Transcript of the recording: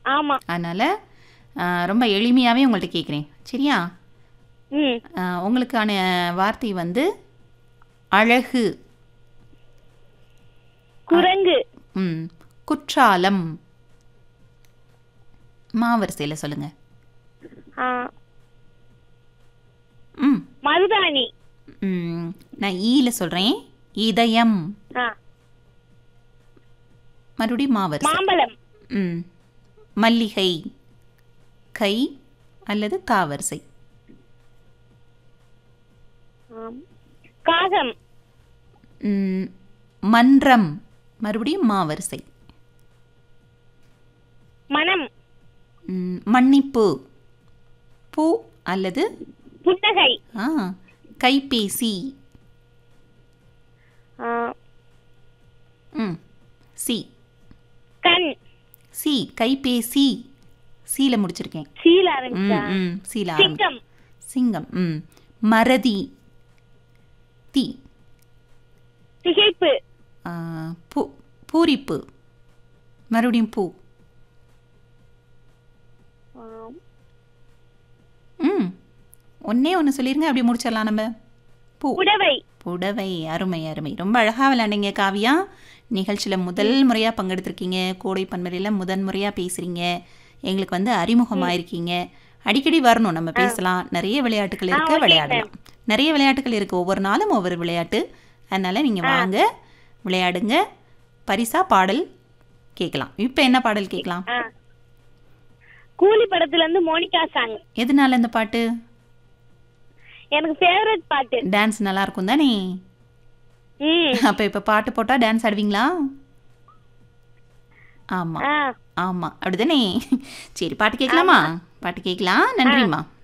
ஆமா அதனால் ரொம்ப எளிமையாகவே உங்கள்கிட்ட கேட்குறேன் சரியா ம் ஆ, உங்களுக்கான வார்த்தை வந்து அழகு குரங்கு ம் குற்றாலம் மாவரிசையில் சொல்லுங்கள் ஆ, ம் மருதாணி ம், நான் ஈல சொல்கிறேன் இதயம் ஆ, மறுபடியும் மாவரிசை மாம்பழம் ம் மல்லிகை கை அல்லது காவரிசை ஆம். காகம் ம், மன்றம் மறுபடியும் மாவரிசை மனம் ம், மன்னிப்பு பூ அல்லது புன்னகை ஆ கைபேசி ஆ, ம் சி கண் சி கைபேசி சீல முடிச்சிருக்கேன் சீல ம் ஆரம்பிச்சா ம் சீல ஆரம்பி சிங்கம் சிங்கம் ம் மறதி தி திகைப்பு ஆ, பூ பூரிப்பு மறுபடியும் பூ ஆம். ம் ஒன்னே ஒன்று சொல்லிருங்க அப்படியே முடிச்சிடலாம் நம்ம பூ புடவை புடவை அருமை அருமை ரொம்ப அழகாக விளையாண்டீங்க காவியா நிகழ்ச்சியில் முதல் முறையாக பங்கெடுத்திருக்கீங்க கோடை பன்மறையில் முதன் முறையாக பேசுகிறீங்க எங்களுக்கு வந்து அறிமுகமாயிருக்கீங்க அடிக்கடி வரணும் நம்ம பேசலாம் நிறைய விளையாட்டுகள் இருக்கு okay, விளையாடலாம் நிறைய விளையாட்டுகள் இருக்கு ஒவ்வொரு நாளும் ஒவ்வொரு விளையாட்டு அதனால நீங்கள் வாங்க விளையாடுங்க பரிசா பாடல் கேட்கலாம் இப்போ என்ன பாடல் கேட்கலாம் ஆ. கூலி படத்துல இருந்து மோனிகா சாங் எதனால இந்த பாட்டு எனக்கு ஃபேவரட் பாட்டு டான்ஸ் நல்லா இருக்கும் தானே ம் அப்போ இப்போ பாட்டு போட்டால் டான்ஸ் ஆடுவீங்களா ஆமாம் ஆ ஆமாம் அப்படிதானே சரி பாட்டு கேட்கலாமா பாட்டு கேட்கலாம் நன்றிம்மா